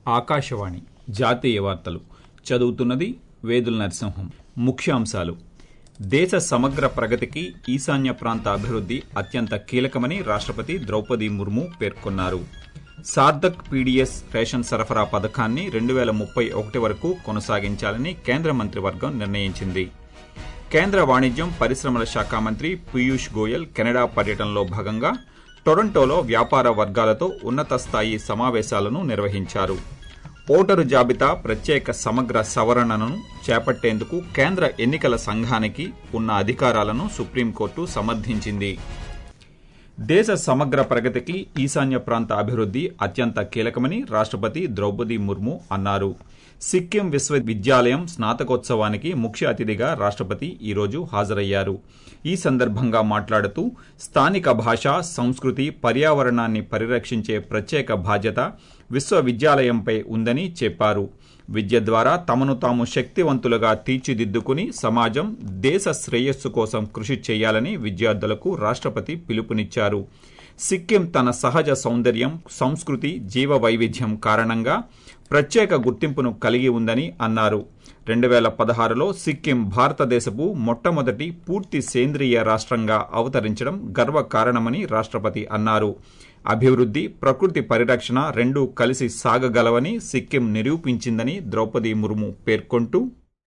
ఆకాశవాణి జాతీయ వార్తలు చదువుతున్నది వేదుల నరసింహం ముఖ్యాంశాలు దేశ సమగ్ర ప్రగతికి ఈశాన్య ప్రాంత అభివృద్ది అత్యంత కీలకమని రాష్టపతి ద్రౌపది ముర్ము పేర్కొన్నారు సార్దక్ పీడీఎస్ రేషన్ సరఫరా పథకాన్ని రెండు వేల ముప్పై ఒకటి వరకు కొనసాగించాలని కేంద్ర మంత్రివర్గం నిర్ణయించింది కేంద్ర వాణిజ్యం పరిశ్రమల శాఖ మంత్రి పీయూష్ గోయల్ కెనడా పర్యటనలో భాగంగా టొరంటోలో వ్యాపార వర్గాలతో ఉన్నత స్థాయి సమావేశాలను నిర్వహించారు ఓటరు జాబితా ప్రత్యేక సమగ్ర సవరణను చేపట్టేందుకు కేంద్ర ఎన్నికల సంఘానికి ఉన్న అధికారాలను సుప్రీంకోర్టు సమర్థించింది దేశ సమగ్ర ప్రగతికి ఈశాన్య ప్రాంత అభివృద్ది అత్యంత కీలకమని రాష్టపతి ద్రౌపది ముర్ము అన్నారు సిక్కిం విశ్వవిద్యాలయం స్నాతకోత్సవానికి ముఖ్య అతిథిగా రాష్టపతి ఈరోజు హాజరయ్యారు ఈ సందర్భంగా మాట్లాడుతూ స్థానిక భాష సంస్కృతి పర్యావరణాన్ని పరిరక్షించే ప్రత్యేక బాధ్యత విశ్వవిద్యాలయంపై ఉందని చెప్పారు విద్య ద్వారా తమను తాము శక్తివంతులుగా తీర్చిదిద్దుకుని సమాజం దేశ శ్రేయస్సు కోసం కృషి చేయాలని విద్యార్థులకు రాష్టపతి పిలుపునిచ్చారు సిక్కిం తన సహజ సౌందర్యం సంస్కృతి జీవ వైవిధ్యం కారణంగా ప్రత్యేక గుర్తింపును కలిగి ఉందని అన్నారు రెండు వేల పదహారులో సిక్కిం భారతదేశపు మొట్టమొదటి పూర్తి సేంద్రియ రాష్ట్రంగా అవతరించడం గర్వకారణమని రాష్టపతి అన్నారు అభివృద్ది ప్రకృతి పరిరక్షణ రెండూ కలిసి సాగగలవని సిక్కిం నిరూపించిందని ద్రౌపది ముర్ము పేర్కొంటూ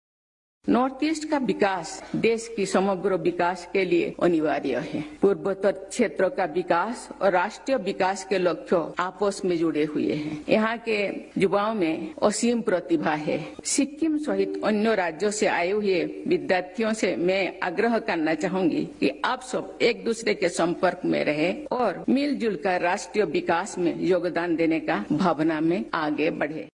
नॉर्थ ईस्ट का विकास देश की समग्र विकास के लिए अनिवार्य है पूर्वोत्तर क्षेत्र का विकास और राष्ट्रीय विकास के लक्ष्यों आपस में जुड़े हुए हैं यहाँ के युवाओं में असीम प्रतिभा है सिक्किम सहित अन्य राज्यों से आए हुए विद्यार्थियों से मैं आग्रह करना चाहूंगी कि आप सब एक दूसरे के संपर्क में रहे और मिलजुल कर राष्ट्रीय विकास में योगदान देने का भावना में आगे बढ़े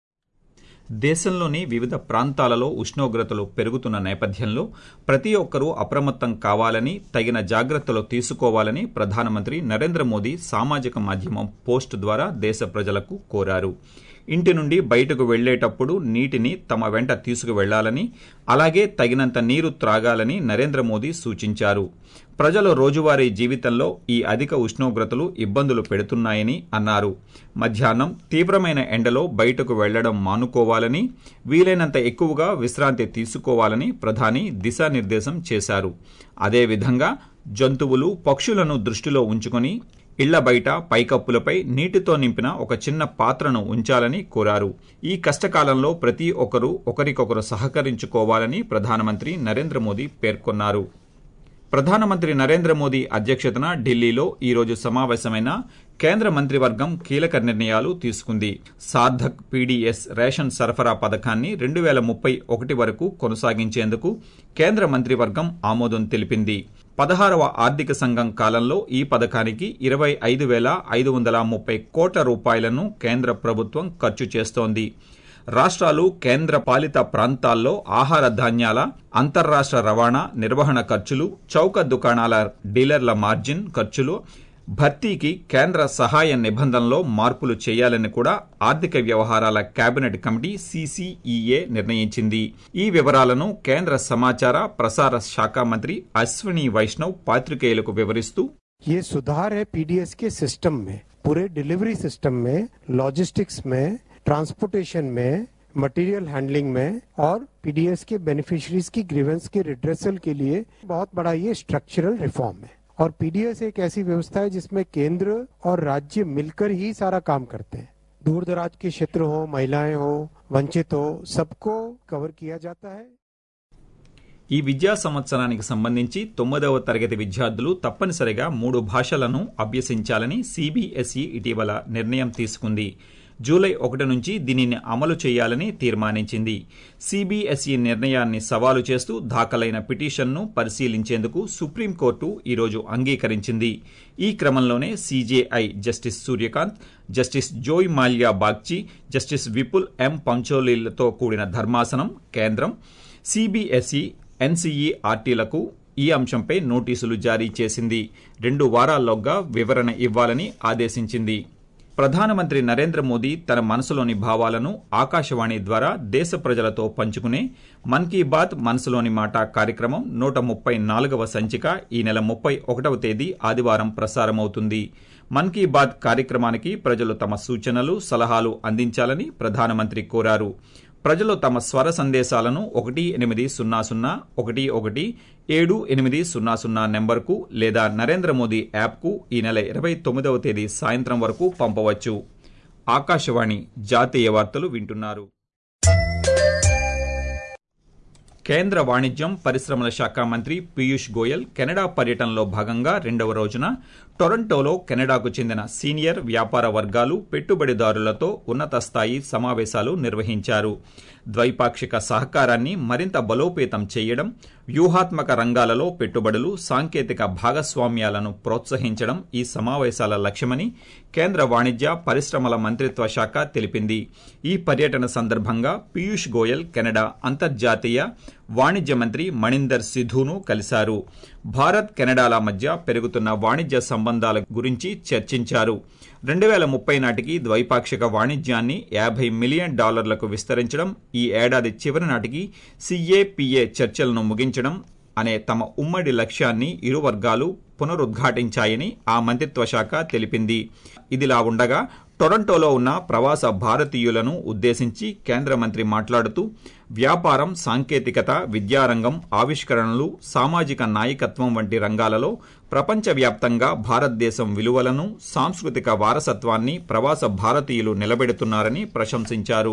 దేశంలోని వివిధ ప్రాంతాలలో ఉష్ణోగ్రతలు పెరుగుతున్న నేపథ్యంలో ప్రతి ఒక్కరూ అప్రమత్తం కావాలని తగిన జాగ్రత్తలు తీసుకోవాలని ప్రధానమంత్రి నరేంద్ర మోదీ సామాజిక మాధ్యమం పోస్ట్ ద్వారా దేశ ప్రజలకు కోరారు ఇంటి నుండి బయటకు వెళ్లేటప్పుడు నీటిని తమ వెంట తీసుకువెళ్లాలని అలాగే తగినంత నీరు త్రాగాలని నరేంద్ర మోదీ సూచించారు ప్రజల రోజువారీ జీవితంలో ఈ అధిక ఉష్ణోగ్రతలు ఇబ్బందులు పెడుతున్నాయని అన్నారు మధ్యాహ్నం తీవ్రమైన ఎండలో బయటకు వెళ్లడం మానుకోవాలని వీలైనంత ఎక్కువగా విశ్రాంతి తీసుకోవాలని ప్రధాని దిశానిర్దేశం చేశారు అదేవిధంగా జంతువులు పక్షులను దృష్టిలో ఉంచుకుని ఇళ్ల బయట పైకప్పులపై నీటితో నింపిన ఒక చిన్న పాత్రను ఉంచాలని కోరారు ఈ కష్టకాలంలో ప్రతి ఒక్కరూ ఒకరికొకరు సహకరించుకోవాలని ప్రధానమంత్రి నరేంద్ర మోదీ పేర్కొన్నారు ప్రధానమంత్రి నరేంద్ర మోదీ అధ్యక్షతన ఢిల్లీలో ఈరోజు సమావేశమైన కేంద్ర మంత్రివర్గం కీలక నిర్ణయాలు తీసుకుంది సార్థక్ పీడీఎస్ రేషన్ సరఫరా పథకాన్ని రెండు వేల ముప్పై ఒకటి వరకు కొనసాగించేందుకు కేంద్ర మంత్రివర్గం ఆమోదం తెలిపింది పదహారవ ఆర్థిక సంఘం కాలంలో ఈ పథకానికి ఇరవై ఐదు వేల ఐదు వందల ముప్పై కోట్ల రూపాయలను కేంద్ర ప్రభుత్వం ఖర్చు చేస్తోంది రాష్ట్రాలు కేంద్ర పాలిత ప్రాంతాల్లో ఆహార ధాన్యాల అంతర్రాష్ట్ర రవాణా నిర్వహణ ఖర్చులు చౌక దుకాణాల డీలర్ల మార్జిన్ ఖర్చులు భర్తీకి కేంద్ర సహాయ నిబంధనలో మార్పులు చేయాలని కూడా ఆర్థిక వ్యవహారాల కేబినెట్ కమిటీ సీసీఈఏ నిర్ణయించింది ఈ వివరాలను కేంద్ర సమాచార ప్రసార శాఖ మంత్రి అశ్విని వైష్ణవ్ పాత్రికేయులకు వివరిస్తూ ये सुधार है पीडीएस के सिस्टम में पूरे डिलीवरी सिस्टम में लॉजिस्टिक्स में ट्रांसपोर्टेशन में मटेरियल हैंडलिंग में और पीडीएस के बेनिफिशियरीज की ग्रीवेंस के रिड्रेसल के लिए बहुत बड़ा ये स्ट्रक्चरल रिफॉर्म है और पीडीएस एक ऐसी व्यवस्था है जिसमें केंद्र और राज्य मिलकर ही सारा काम करते हैं दूर दराज के क्षेत्र हो महिलाएं हो वंचित हो सबको कवर किया जाता है ఈ విద్యా సంవత్సరానికి సంబంధించి తొమ్మిదవ తరగతి విద్యార్థులు తప్పనిసరిగా మూడు భాషలను అభ్యసించాలని సిబిఎస్ఈ ఇటీవల నిర్ణయం తీసుకుంది జూలై ఒకటి నుంచి దీనిని అమలు చేయాలని తీర్మానించింది సిబిఎస్ఈ నిర్ణయాన్ని సవాలు చేస్తూ దాఖలైన పిటిషన్ను పరిశీలించేందుకు సుప్రీంకోర్టు ఈరోజు అంగీకరించింది ఈ క్రమంలోనే CJI justice Surya Kant justice Joymalya Bagchi justice Vipul M పంచోలీలతో కూడిన ధర్మాసనం కేంద్రం సిబిఎస్ఈ ఎన్సీఈఆర్టీలకు ఈ అంశంపై నోటీసులు జారీ చేసింది రెండు వారాల్లోగా వివరణ ఇవ్వాలని ఆదేశించింది ప్రధానమంత్రి నరేంద్ర మోదీ తన మనసులోని భావాలను ఆకాశవాణి ద్వారా దేశ ప్రజలతో పంచుకునే మన్ కీ బాత్ మనసులోని మాట కార్యక్రమం నూట ముప్పై నాలుగవ సంచిక ఈ నెల ముప్పై ఒకటవ తేదీ ఆదివారం ప్రసారమవుతుంది మన్ కీ బాత్ కార్యక్రమానికి ప్రజలు తమ సూచనలు సలహాలు అందించాలని ప్రధానమంత్రి కోరారు ప్రజలు తమ స్వర సందేశాలను ఒకటి ఎనిమిది సున్నా సున్నా ఒకటి ఒకటి ఏడు ఎనిమిది సున్నా సున్నా నెంబర్కు లేదా నరేంద్ర మోదీ యాప్కు ఈ నెల ఇరవై తొమ్మిదవ తేదీ సాయంత్రం వరకు పంపవచ్చు ఆకాశవాణి జాతీయ వార్తలు వింటున్నారు కేంద్ర వాణిజ్యం పరిశ్రమల శాఖ మంత్రి పీయూష్ గోయల్ కెనడా పర్యటనలో భాగంగా రెండవ రోజున టొరంటోలో కెనడాకు చెందిన సీనియర్ వ్యాపార వర్గాలు పెట్టుబడిదారులతో ఉన్నత స్థాయి సమావేశాలు నిర్వహించారు ద్వైపాక్షిక సహకారాన్ని మరింత బలోపేతం చేయడం వ్యూహాత్మక రంగాలలో పెట్టుబడులు సాంకేతిక భాగస్వామ్యాలను ప్రోత్సహించడం ఈ సమావేశాల లక్ష్యమని కేంద్ర వాణిజ్య పరిశ్రమల మంత్రిత్వ శాఖ తెలిపింది ఈ పర్యటన సందర్భంగా పీయూష్ గోయల్ కెనడా అంతర్జాతీయ వాణిజ్య మంత్రి మణిందర్ సిధును కలిశారు భారత్ కెనడాల మధ్య పెరుగుతున్న వాణిజ్య సంబంధాల గురించి చర్చించారు రెండు వేల ముప్పై నాటికి ద్వైపాక్షిక వాణిజ్యాన్ని యాభై మిలియన్ డాలర్లకు విస్తరించడం ఈ ఏడాది చివరి నాటికి సీఏపీఏ చర్చలను ముగించడం అనే తమ ఉమ్మడి లక్ష్యాన్ని ఇరు వర్గాలు పునరుద్ఘాటించాయని ఆ మంత్రిత్వ శాఖ తెలిపింది ఇదిలా ఉండగా టొరంటోలో ఉన్న ప్రవాస భారతీయులను ఉద్దేశించి కేంద్ర మంత్రి మాట్లాడుతూ వ్యాపారం సాంకేతికత విద్యారంగం ఆవిష్కరణలు సామాజిక నాయకత్వం వంటి రంగాలలో ప్రపంచవ్యాప్తంగా భారతదేశం విలువలను సాంస్కృతిక వారసత్వాన్ని ప్రవాస భారతీయులు నిలబెడుతున్నారని ప్రశంసించారు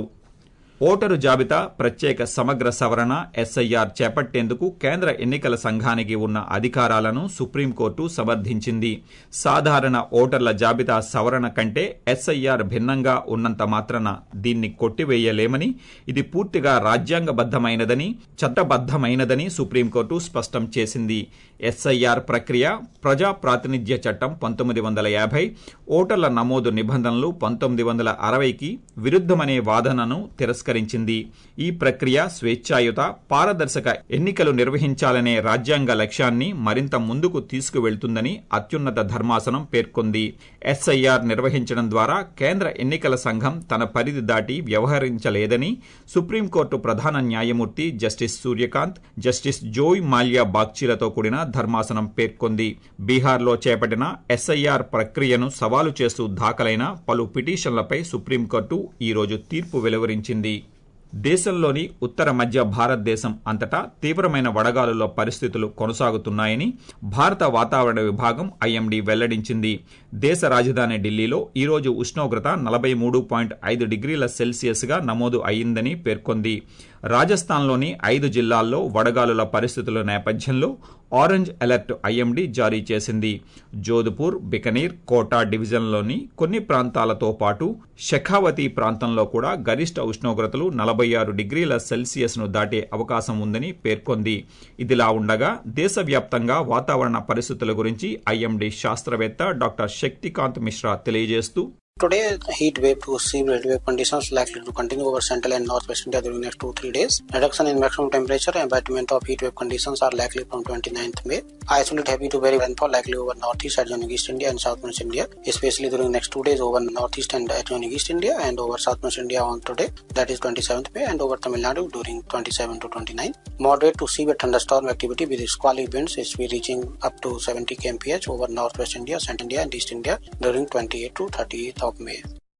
ఓటరు జాబితా ప్రత్యేక సమగ్ర సవరణ ఎస్ఐఆర్ చేపట్టేందుకు కేంద్ర ఎన్నికల సంఘానికి ఉన్న అధికారాలను సుప్రీంకోర్టు సమర్థించింది సాధారణ ఓటర్ల జాబితా సవరణ కంటే ఎస్ఐఆర్ భిన్నంగా ఉన్నంత మాత్రాన దీన్ని కొట్టివేయలేమని ఇది పూర్తిగా రాజ్యాంగబద్దమైనదని చట్టబద్దమైనదని సుప్రీంకోర్టు స్పష్టం చేసింది ఎస్ఐఆర్ ప్రక్రియ ప్రజా ప్రాతినిధ్య చట్టం పంతొమ్మిది వందల యాభై ఓటర్ల నమోదు నిబంధనలు పంతొమ్మిది వందల అరవైకి విరుద్దమనే వాదనను తిరస్కరించింది ఈ ప్రక్రియ స్వేచ్ఛాయుత పారదర్శక ఎన్నికలు నిర్వహించాలనే రాజ్యాంగ లక్ష్యాన్ని మరింత ముందుకు తీసుకువెళ్తుందని అత్యున్నత ధర్మాసనం పేర్కొంది ఎస్ఐఆర్ నిర్వహించడం ద్వారా కేంద్ర ఎన్నికల సంఘం తన పరిధి దాటి వ్యవహరించలేదని సుప్రీంకోర్టు ప్రధాన న్యాయమూర్తి justice Surya Kant justice Joymalya బాగ్చీలతో కూడిన ధర్మాసనం పేర్కొంది బీహార్లో చేపట్టిన ఎస్ఐఆర్ ప్రక్రియను సవాలు చేస్తూ దాఖలైన పలు పిటిషన్లపై సుప్రీంకోర్టు ఈరోజు తీర్పు వెలువరించింది దేశంలోని ఉత్తర మధ్య భారతదేశం అంతటా తీవ్రమైన వడగాలుల పరిస్థితులు కొనసాగుతున్నాయని భారత వాతావరణ విభాగం ఐఎండీ వెల్లడించింది దేశ రాజధాని ఢిల్లీలో ఈరోజు ఉష్ణోగ్రత నలభై మూడు పాయింట్ ఐదు డిగ్రీల సెల్సియస్గా నమోదు అయిందని పేర్కొంది రాజస్థాన్లోని ఐదు జిల్లాల్లో వడగాలుల పరిస్థితుల నేపథ్యంలో ఆరెంజ్ అలర్ట్ ఐఎండీ జారీ చేసింది జోధ్పూర్ బికనీర్ కోటా డివిజన్లోని కొన్ని ప్రాంతాలతో పాటు షెఖావతి ప్రాంతంలో కూడా గరిష్ట ఉష్ణోగ్రతలు నలభై ఆరు డిగ్రీల సెల్సియస్ను దాటే అవకాశం ఉందని పేర్కొంది ఇదిలా ఉండగా దేశవ్యాప్తంగా వాతావరణ పరిస్థితుల గురించి ఐఎండీ శాస్త్రవేత్త డాక్టర్ శక్తికాంత్ మిశ్రా తెలియజేస్తూ Today, heat wave to severe heat wave conditions likely to continue over central and northwest India during next two three days. Reduction in maximum temperature and abatement of heat wave conditions are likely from 29th May. Isolated heavy to very rainfall likely over northeast adjoining East India and southwest India, especially during next two days over northeast and adjoining East India and over southwest India on today, that is 27th May, and over Tamil Nadu during 27 to 29. Moderate to severe thunderstorm activity with squally winds is be reaching up to 70 kmph over northwest India, central India, and East India during 28 to 30th of May.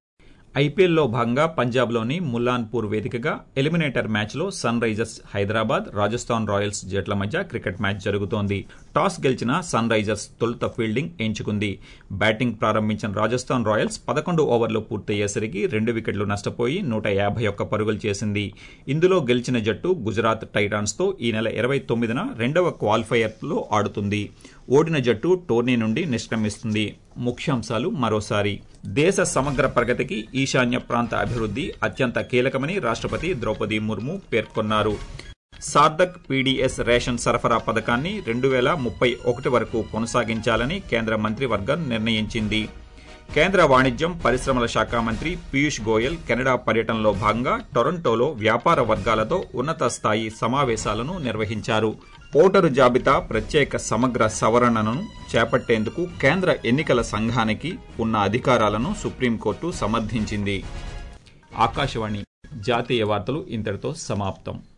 ఐపీఎల్లో భాగంగా పంజాబ్లోని ముల్లాన్పూర్ వేదికగా eliminator మ్యాచ్లో Sunrisers Hyderabad Rajasthan Royals జట్ల మధ్య cricket match జరుగుతోంది toss గెలిచిన Sunrisers తొలుత ఫీల్డింగ్ ఎంచుకుంది బ్యాటింగ్ ప్రారంభించిన రాజస్థాన్ రాయల్స్ పదకొండు ఓవర్లు పూర్తయ్యేసరికి రెండు వికెట్లు నష్టపోయి నూట యాభై ఒక్క పరుగులు చేసింది ఇందులో గెలిచిన జట్టు గుజరాత్ టైటాన్స్తో ఈ నెల ఇరవై తొమ్మిదిన రెండవ క్వాలిఫైయర్లో ఆడుతుంది ఓడిన జట్టు టోర్నీ నుండి నిష్క్రమిస్తుంది ముఖ్యాంశాలు మరోసారి దేశ సమగ్ర ప్రగతికి ఈశాన్య ప్రాంత అభివృద్ధి అత్యంత కీలకమని రాష్ట్రపతి ద్రౌపది ముర్ము పేర్కొన్నారు సార్దక్ పీడీఎస్ రేషన్ సరఫరా పథకాన్ని రెండు వేల ముప్పై ఒకటి వరకు కొనసాగించాలని కేంద్ర మంత్రివర్గం నిర్ణయించింది కేంద్ర వాణిజ్యం పరిశ్రమల శాఖ మంత్రి పీయూష్ గోయల్ కెనడా పర్యటనలో భాగంగా టొరంటోలో వ్యాపార వర్గాలతో ఉన్నత స్థాయి సమావేశాలను నిర్వహించారు ఓటరు జాబితా ప్రత్యేక సమగ్ర సవరణను చేపట్టేందుకు కేంద్ర ఎన్నికల సంఘానికి ఉన్న అధికారాలను సుప్రీంకోర్టు సమర్థించింది ఆకాశవాణి జాతీయ వార్తలు ఇంతటితో సమాప్తం